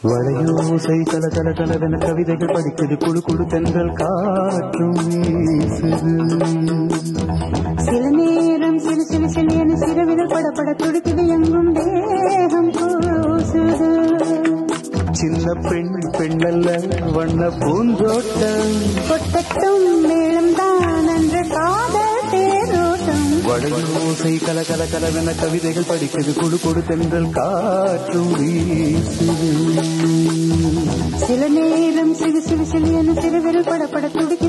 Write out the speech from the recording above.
வளையோசை கல கல கலவென கவிதைகள் படிக்குது குழு குழு தென்றல் காற்றும் வீசுது சில நேரம் சிறு சிறு சிறு என சிறுவிரல் படப்பட துடிக்குது எங்கும் தேகம் கூசுது சின்ன பெண் பெண்ணல்ல வண்ண பூந்தோட்டம் கொட்டட்டும் மேளம் தான் என்ற காதல் தேரோட்டம் வளையோசை கல கல கலவென கவிதைகள் படிக்குது குழு குழு தென்றல் காற்றும் வீசுது சில நேரம் சிறு சிறு சிறு என சிறுவிரல் படப்பட துடிக்குது